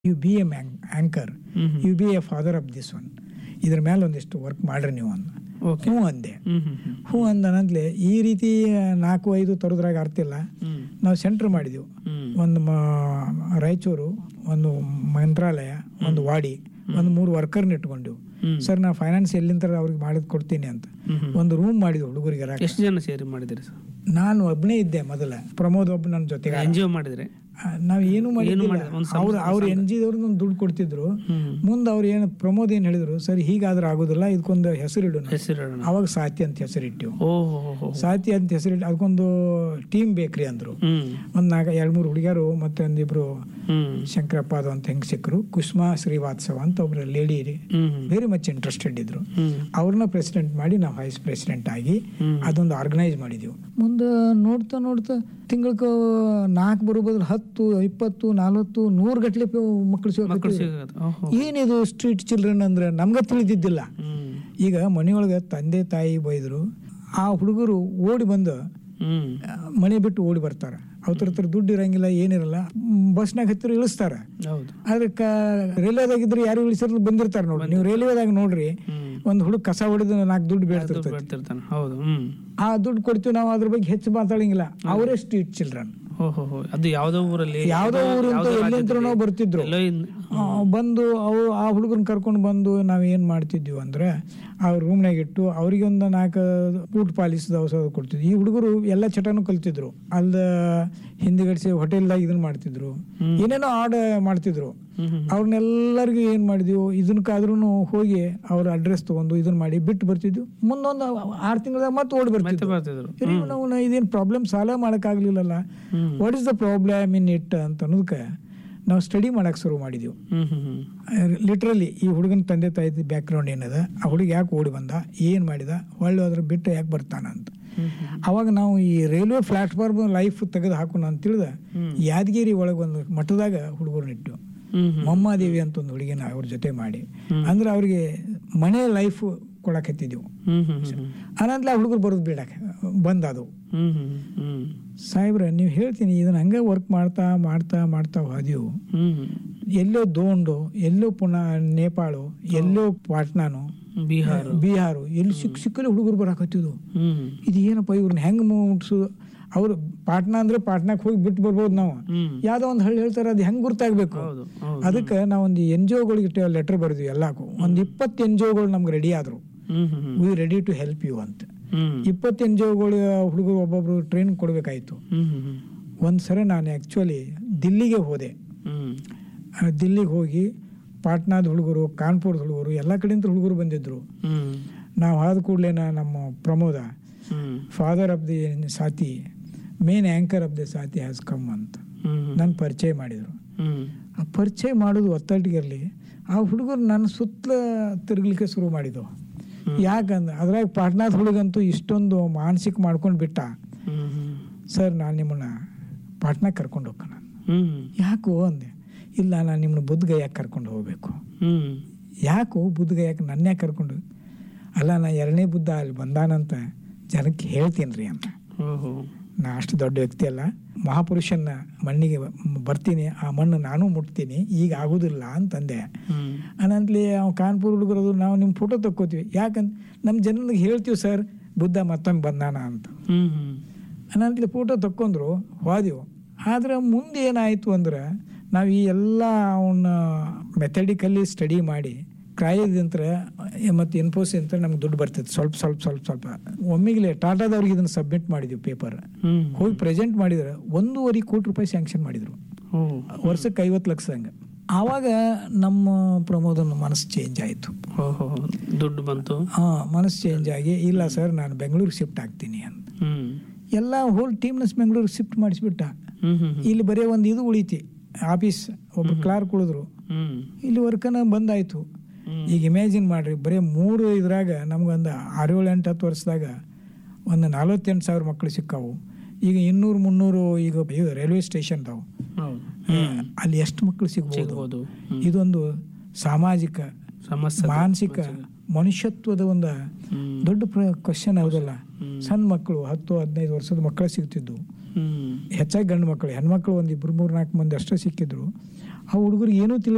You be a anchor you be a father of this one ಇದ್ರ ಮೇಲೆ ಒಂದಿಷ್ಟು work ಮಾಡ್ರಿ ನೀವು ಅಂದ ಓಕೆ ಹ್ಞೂ ಅಂದೆ ಹ್ಮ್ ಹ್ಮ್ ಹ್ಮ್ ಹ್ಞೂ ಅಂದನಂತಲೇ ಈ ರೀತಿ ನಾಲ್ಕು ಐದು ತರೋದ್ರಾಗ ಅರ್ಥ ಇಲ್ಲ ಹ್ಮ್ ನಾವು ಸೆಂಟ್ರ್ ಮಾಡಿದೆವು ಹ್ಮ್ ಒಂದು ಮ ರಾಯಚೂರು ಒಂದು ಮಂತ್ರಾಲಯ ಒಂದು ವಾಡಿ ಒಂದು ಮೂರು ವರ್ಕರ್ನ ಇಟ್ಕೊಂಡೆವು ಹ್ಮ್. ಸರ್ ನಾ ಫೈನಾನ್ಸ್ ಎಲ್ಲಿಂದ ಅವ್ರಿಗೆ ಮಾಡಿದ್ ಕೊಡ್ತೀನಿ ಅಂತ ಹ್ಮ್ ಹ್ಮ್. ಒಂದು ರೂಮ್ ಮಾಡಿದ್ವು ಹುಡುಗರಿಗೆ ಇರಾಕ. ಎಷ್ಟು ಜನ ಸೇರಿ ಮಾಡಿದಿರಿ ಸರ್ ನಾನು ಒಬ್ಬನೇ ಇದ್ದೆ ಮೊದಲ ಪ್ರಮೋದ್ ಒಬ್ಬ ನನ್ನ ಜೊತೆಗೆ ಎನ್ ಜಿ ಒ ಮಾಡಿದ್ರಿ ನಾವು ಏನು ಮಾಡಿದ್ದಿಲ್ಲ ಮಾಡಿಲ್ಲ, ಒಂದ್ ಅವ್ರು ಅವ್ರು ಎನ್ ಜಿ ಅವ್ರು ದುಡ್ಡು ಕೊಡ್ತಿದ್ರು ಹ್ಮ್ ಮುಂದೆ ಅವ್ರು ಏನು ಪ್ರಮೋದ್ ಏನು ಹೇಳಿದ್ರು ಸರ್ ಹೀಗಾದ್ರೆ ಆಗೋದಿಲ್ಲ ಇದಕ್ಕೊಂದು ಹೆಸರಿಡೋಣ ಹೆಸರು ಅವಾಗ ಸಾತಿ ಅಂತ ಹೆಸರಿಟ್ಟಿವು ಓಹೋ ಹೋ ಹೋ ಸಾತಿ ಅಂತ ಹೆಸರಿಟ್ಟು ಅದಕ್ಕೊಂದು ಟೀಮ್ ಬೇಕ್ರಿ ಅಂದ್ರು ಹ್ಮ್ ಒಂದು ನಾಲ್ಕು ಎರಡು ಮೂರು ಹುಡುಗಿಯರು ಮತ್ತೆ ಒಂದಿಬ್ರು ಹ್ಮ್ ಶಂಕರಪ್ಪ ಅದು ಅಂತ ಹೆಂಗ್ ಸಿಕ್ಕರು ಕುಸುಮಾ ಶ್ರೀವಾತ್ಸವ ಅಂತ ಒಬ್ರು lady hmm very much interested ಇದ್ರು ಹ್ಮ್ ಅವ್ರನ್ನ ಪ್ರೆಸಿಡೆಂಟ್ ಮಾಡಿ ನಾವು ವೈಸ್ ಪ್ರೆಸಿಡೆಂಟ್ ಆಗಿ ಹ್ಮ್. ಅದೊಂದು ಆರ್ಗನೈಸ್ ಮಾಡಿದೆವು ಮುಂದೆ ನೋಡ್ತಾ ನೋಡ್ತಾ ತಿಂಗಳಿಗೆ ನಾಲ್ಕು ಬರೋ ಬದಲು ಹತ್ತು ಇಪ್ಪತ್ತು ನಲ್ವತ್ತು ನೂರು ಗಟ್ಟಲೆ ಮಕ್ಕಳು ಮಕ್ಕಳು ಸಿಗಕತ್ತಿದ್ರು. ಸಿಗೋದು ಓಹೋ ಏನಿದು ಸ್ಟ್ರೀಟ್ ಚಿಲ್ಡ್ರನ್ ಅಂದ್ರೆ ನಮ್ಗೆ ತಿಳಿದಿದ್ದಿಲ್ಲ ಹ್ಮ್ ಈಗ ಮನೆಯೊಳಗೆ ತಂದೆ ತಾಯಿ ಬೈದ್ರು ಆ ಹುಡುಗರು ಓಡಿ ಬಂದು ಹ್ಮ್ ಆ, ಮನೆ ಬಿಟ್ಟು ಓಡಿ ಬರ್ತಾರೆ ಅವ್ರ ಹತ್ರ ದುಡ್ಡು ಇರಂಗಿಲ್ಲ ಏನಿರಲ್ಲ ಬಸ್ನಾಗ ಹತ್ತಿರ ಇಳಿಸ್ತಾರೆ ಹೌದು ಅದಕ್ಕೆ ರೈಲ್ವೆದಾಗಿದ್ರೆ ಯಾರು ಇಳಿಸಿರ್ಲಿ ಬಂದಿರ್ತಾರೆ ನೋಡಿ ನೀವು ರೈಲ್ವೆದಾಗ ನೋಡ್ರಿ ಹ್ಮ್ ಒಂದು ಹುಡುಗ ಕಸ ಹೊಡೆದು ನಾಲ್ಕು ದುಡ್ಡು ಬೇಡ್ತಿರ್ತೈತಿ ಬಿಡ್ತಿರ್ತಾನೆ ಹೌದು ಹ್ಮ್ ಆ ದುಡ್ಡು ಕೊಡ್ತೀವಿ ನಾವು ಅದ್ರ ಬಗ್ಗೆ ಹೆಚ್ಚು ಮಾತಾಡಂಗಿಲ್ಲ ಅವರೇ ಸ್ಟ್ರೀಟ್ ಚಿಲ್ಡ್ರನ್ ಹೋ ಹೋ ಹೋ ಅದು ಯಾವ್ದೋ ಊರಲ್ಲಿ ಯಾವ್ದೋ ಊರಿಂದ ಯಾವ್ದೋ ಎಲ್ಲಿಂತ್ರನೋ ರಾಜ್ಯದಲ್ಲಿ, ಬರ್ತಿದ್ರು ಎಲ್ಲೋ ಇನ್- ಆ, ಬಂದು ಅವು ಆ ಹುಡುಗರನ್ನ ಕರ್ಕೊಂಡು ಬಂದು ನಾವು ಏನು ಮಾಡ್ತಿದ್ವಿ ಅಂದ್ರೆ ಅವ್ರ ರೂಮ್ನಾಗ ಇಟ್ಟು ಅವ್ರಿಗೆ ಒಂದು ನಾಲ್ಕು ಊಟ ಪಾಲಿಸಿದ ಔಷಧ ಕೊಡ್ತಿದ್ವಿ ಈ ಹುಡುಗರು ಎಲ್ಲ ಚಟನೂ ಕಲ್ತಿದ್ರು ಅಲ್ದ ಹಿಂದಿಗಡಿಸಿ ಹೋಟೆಲ್ದಾಗ ಇದನ್ನ ಮಾಡ್ತಿದ್ರು ಏನೇನೋ ಆಡ ಮಾಡ್ತಿದ್ರು ಹ್ಮ್ ಹ್ಮ್ ಅವ್ರನ್ನೆಲ್ಲರಿಗೂ ಏನು ಮಾಡಿದ್ವಿ ಇದನ್ಕಾದ್ರೂ ಹೋಗಿ ಅವ್ರ ಅಡ್ರೆಸ್ ತಗೊಂಡು ಇದನ್ನ ಮಾಡಿ ಬಿಟ್ಟು ಬರ್ತಿದ್ವಿ ಮುಂದೊಂದು ಆರು ತಿಂಗಳದಾಗ ಮತ್ತೆ ಓಡಿ ಮತ್ತೆ ಬರ್ತಿದ್ವಿ ಬರ್ತಿದ್ರು ಇರಿ ನಾವು ನಾ ಇದೇನು ಪ್ರಾಬ್ಲಮ್ ಸಾಲ್ವ್ ಮಾಡೋಕ್ಕಾಗಲಿಲ್ಲಲ್ಲ hmm what is the problem in it ಅಂತ ಅನ್ನೋದಕ್ಕೆ ನಾವು ಸ್ಟಡಿ ಮಾಡಕ್ಕೆ ಶುರು ಮಾಡಿದೆವು ಹ್ಮ್ ಹ್ಮ್ ಹ್ಮ್ ಲಿಟ್ರಲಿ ಈ ಹುಡುಗನ ತಂದೆ ತಾಯಿ ಬ್ಯಾಕ್ಗ್ರೌಂಡ್ ಏನದ ಆ ಹುಡುಗ ಯಾಕೆ ಓಡಿ ಬಂದ ಏನು ಮಾಡಿದ ಒಳ್ಳೆ ಅದ್ರ ಬಿಟ್ಟು ಯಾಕೆ ಬರ್ತಾನ ಅಂತ ಹ್ಮ್ ಹ್ಮ್ ಅವಾಗ ನಾವು ಈ ರೈಲ್ವೆ ಪ್ಲಾಟ್ಫಾರ್ಮ್ ಲೈಫ್ ತೆಗೆದು ಹಾಕೋಣ ಅಂತ ತಿಳಿದ ಹ್ಮ್. ಯಾದಗಿರಿ ಒಳಗೆ ಒಂದು ಮಠದಾಗ ಹುಡುಗರನ್ನ ಇಟ್ಟು ಹ್ಮ್ ಹ್ಮ್ ಮಮ್ಮಾದೇವಿ ಅಂತ ಒಂದು ಹುಡುಗಿನ ಅವ್ರ ಜೊತೆ ಮಾಡಿ ಹ್ಮ್. ಅಂದ್ರೆ ಅವ್ರಿಗೆ ಮನೆ ಲೈಫ್ ಕೊಡಕತ್ತಿದ್ದೆವು ಹ್ಮ್ ಹ್ಮ್ ಹ್ಮ್ ಅನಂತರ ಹುಡುಗರು ಬರೋದು ಬಿಡಕ್ಕೆ ಬಂದದು ಹ್ಮ್ ಹ್ಮ್ ಹ್ಮ್ ಸಾಹೇಬ್ರೆ ನೀವು ಹೇಳ್ತೀನಿ ಇದನ್ನ ಹಂಗೆ ವರ್ಕ್ ಮಾಡ್ತಾ ಮಾಡ್ತಾ ಮಾಡ್ತಾ ಹೋದೆವು ಹ್ಮ್ ಹ್ಮ್ ಎಲ್ಲೋ ದೋಂಡು ಎಲ್ಲೋ ಪುನಃ ನೇಪಾಳು ಎಲ್ಲೋ ಪಾಟ್ನಾನು ಬಿಹಾರ ಬಿಹಾರು ಎಲ್ಲಿ ಸಿಕ್ಕ ಸಿಕ್ಕಲ್ಲಿ ಹುಡುಗರು ಬರಾಕತ್ತಿದ್ವು ಹ್ಮ್ ಇದು ಏನಪ್ಪ ಇವ್ರನ್ನ ಹೆಂಗೆ ಮುಟ್ಸು ಅವ್ರು ಪಾಟ್ನಾ ಅಂದ್ರೆ ಪಾಟ್ನಾಕ್ ಹೋಗಿ ಬಿಟ್ಟು ಬರ್ಬೋದು ನಾವು ಹ್ಮ್ ಯಾವ್ದೋ ಒಂದು ಹಳ್ಳಿ ಹೇಳ್ತಾರೆ ಅದು ಹೆಂಗೆ ಗುರ್ತಾಗಬೇಕು ಹೌದು ಹೌದು ಅದಕ್ಕೆ ನಾವು ಒಂದು ಎನ್ ಜಿ ಒಗಳಿಗೆ ಲೆಟರ್ ಬರೆದ್ವಿ ಎಲ್ಲಕ್ಕೂ ಒಂದು ಇಪ್ಪತ್ತು ಎನ್ ಜಿ ಒಗಳು ನಮ್ಗೆ ರೆಡಿ ಆದರು hmm hmm hmm we ready to help you ಅಂತ ಹ್ಮ್ ಇಪ್ಪತ್ತು ಎನ್ ಜಿ ಒಗಳು ಹುಡುಗರು ಒಬ್ಬೊಬ್ರು ಟ್ರೈನ್ ಕೊಡಬೇಕಾಯ್ತು ಹ್ಮ್ ಹ್ಮ್ ಹ್ಮ್ ಒಂದು ಸರಿ ನಾನು ಆ್ಯಕ್ಚುಲಿ ದಿಲ್ಲಿಗೆ ಹೋದೆ ಹ್ಮ್ ಆ, ದಿಲ್ಲಿಗೆ ಹೋಗಿ ಪಾಟ್ನಾದ ಹುಡುಗರು ಕಾನ್ಪುರದ ಹುಡುಗರು ಎಲ್ಲ ಕಡೆಯಿಂದ ಹುಡುಗರು ಬಂದಿದ್ರು ಹ್ಮ್ ನಾವು ಆದ ಕೂಡಲೇ ನಮ್ಮ Pramoda hmm father of the Sathi main anchor of the Sathi has come ಅಂತ ಹ್ಮ್ ನನ್ನ ಪರಿಚಯ ಮಾಡಿದರು ಹ್ಮ್ ಆ ಪರಿಚಯ ಮಾಡೋದು ಒತ್ತಟ್ಟಿಗಿರಲಿ ಆ ಹುಡುಗರು ನನ್ನ ಸುತ್ತಲ ತಿರುಗಲಿಕ್ಕೆ ಶುರು ಮಾಡಿದವು ಯಾಕಂದ್ರೆ ಅದ್ರಾಗ ಪಾಟ್ನಾದ ಹುಡುಗಂತೂ ಇಷ್ಟೊಂದು ಮಾನಸಿಕ ಮಾಡ್ಕೊಂಡು ಬಿಟ್ಟ ಹ್ಮ್ ಹ್ಮ್ ಸರ್ ನಾನು ನಿಮ್ಮನ್ನ ಪಾಟ್ನಾಗ ಕರ್ಕೊಂಡು ಹೋಗೋಣ ಹ್ಮ್ ಯಾಕೋ ಅಂದೆ ಇಲ್ಲ ನಾನು ನಿಮ್ಮನ್ನ ಬುದ್ಧಗಯಾಕೆ ಕರ್ಕೊಂಡು ಹೋಗಬೇಕು ಹ್ಮ್ ಯಾಕೋ ಬುದ್ಧಗಯಾಕೆ ನನ್ನ ಯಾಕೆ ಕರ್ಕೊಂಡು ಅಲ್ಲ ನಾ ಎರಡನೇ ಬುದ್ಧ ಅಲ್ಲಿ ಬಂದಾನಂತ ಜನಕ್ಕೆ ಹೇಳ್ತೀನಿ ರೀ ಅಂತ ಓಹೋ ನಾ ಅಷ್ಟು ದೊಡ್ಡ ವ್ಯಕ್ತಿ ಅಲ್ಲ ಮಹಾಪುರುಷನ ಮಣ್ಣಿಗೆ ಬರ್ತೀನಿ ಆ ಮಣ್ಣು ನಾನು ಮುಟ್ತೀನಿ ಈಗ ಆಗೋದಿಲ್ಲ ಅಂತಂದೆ ಹ್ಮ್ ಅನಂತಲಿ ಅವ್ನು ಕಾನ್ಪುರ ಹುಡುಗರದು ನಾವು ನಿಮ್ಮ ಫೋಟೋ ತಕ್ಕೋತೀವಿ ಯಾಕಂತ ನಮ್ಮ ಜನರಿಗೆ ಹೇಳ್ತೀವಿ ಸರ್ ಬುದ್ಧ ಮತ್ತೊಮ್ಮೆ ಬಂದಾನ ಅಂತ ಹ್ಮ್ ಹ್ಮ್ ಅನಂತಲಿ ಫೋಟೋ ತಕ್ಕೊಂಡ್ರು ಹೋದೆವು ಆದ್ರೆ ಮುಂದೆ ಏನಾಯಿತು ಅಂದ್ರೆ ನಾವು ಈ ಎಲ್ಲ ಅವನ್ನ ಮೆಥಡಿಕಲ್ಲಿ ಸ್ಟಡಿ ಮಾಡಿ ಕ್ರಾಯದಂತ್ರ ಮತ್ತು ಇನ್ಫೋಸಿಸ್ ಅಂತ ನಮ್ಗೆ ದುಡ್ಡು ಬರ್ತಿತ್ತು ಸ್ವಲ್ಪ ಸ್ವಲ್ಪ ಸ್ವಲ್ಪ ಸ್ವಲ್ಪ ಒಮ್ಮಿಗ್ಲೆ ಟಾಟಾದವ್ರಿಗೆ ಇದನ್ನು ಸಬ್ಮಿಟ್ ಮಾಡಿದ್ವಿ ಪೇಪರ್ ಹ್ಮ್ ಹೋಗಿ ಪ್ರೆಸೆಂಟ್ ಮಾಡಿದ್ರೆ ಒಂದೂವರೆ ಕೋಟಿ ರೂಪಾಯಿ ಸ್ಯಾಂಕ್ಷನ್ ಮಾಡಿದ್ರು ಓ ವರ್ಷಕ್ಕೆ ಐವತ್ತು ಲಕ್ಷ ಹಂಗೆ ಆವಾಗ ನಮ್ಮ ಪ್ರಮೋದನ ಮನಸ್ಸು ಚೇಂಜ್ ಆಯಿತು ಓಹೋ ದುಡ್ಡು ಬಂತು ಹಾಂ ಮನಸ್ಸು ಚೇಂಜ್ ಆಗಿ ಇಲ್ಲ ಸರ್ ನಾನು ಬೆಂಗಳೂರಿಗೆ ಶಿಫ್ಟ್ ಆಗ್ತೀನಿ ಅಂತ ಹ್ಮ್ ಎಲ್ಲ ಹೋಲ್ ಟೀಮ್ನ ಬೆಂಗಳೂರಿಗೆ ಶಿಫ್ಟ್ ಮಾಡಿಸ್ಬಿಟ್ಟ ಹ್ಮ್ ಹ್ಮ್ ಹ್ಮ್ ಇಲ್ಲಿ ಬರೀ ಒಂದು ಇದು ಉಳಿತಿ ಆಫೀಸ್ ಒಬ್ಬ ಕ್ಲಾರ್ಕ್ ಉಳಿದ್ರು ಹ್ಮ್ ಇಲ್ಲಿ ವರ್ಕನ ಬಂದಾಯ್ತು ಹ್ಮ್. ಈಗ ಇಮ್ಯಾಜಿನ್ ಮಾಡ್ರಿ ಬರೀ ಮೂರು ಇದ್ರಾಗ ನಮ್ಗೊಂದು ಆರು ಏಳು ಎಂಟು ಹತ್ತು ವರ್ಷದಾಗ ಒಂದು ನಲವತ್ತೆಂಟು ಸಾವಿರ ಮಕ್ಕಳು ಸಿಕ್ಕಾವು ಈಗ ಇನ್ನೂರು ಮುನ್ನೂರು ಈಗ ಇದು ರೈಲ್ವೆ ಸ್ಟೇಷನ್ದಾವು ಹೌದು ಅಲ್ಲಿ ಎಷ್ಟು ಮಕ್ಕಳು ಸಿಗ್ಬೋದು ಸಿಗ್ಬೋದು ಹ್ಮ್. ಇದೊಂದು ಸಾಮಾಜಿಕ ಸಮಸ್ಯೆ ಮಾನಸಿಕ ಮನುಷ್ಯತ್ವದ ಒಂದು ಹ್ಮ್ ದೊಡ್ಡ ಕ್ವಶನ್ ಹೌದಲ್ಲ ಹ್ಮ್. ಸಣ್ಣ ಮಕ್ಕಳು ಹತ್ತು ಹದಿನೈದು ವರ್ಷದ ಮಕ್ಕಳು ಸಿಗ್ತಿದ್ವು ಹ್ಮ್ ಹೆಚ್ಚಾಗಿ ಗಂಡು ಮಕ್ಕಳು ಹೆಣ್ಮಕ್ಳು ಒಂದು ಇಬ್ರು ಮೂರು ನಾಲ್ಕು ಮಂದಿ ಅಷ್ಟೇ ಸಿಕ್ಕಿದ್ರು ಆ ಹುಡುಗರಿಗೆ ಏನೂ ತಿಳಿ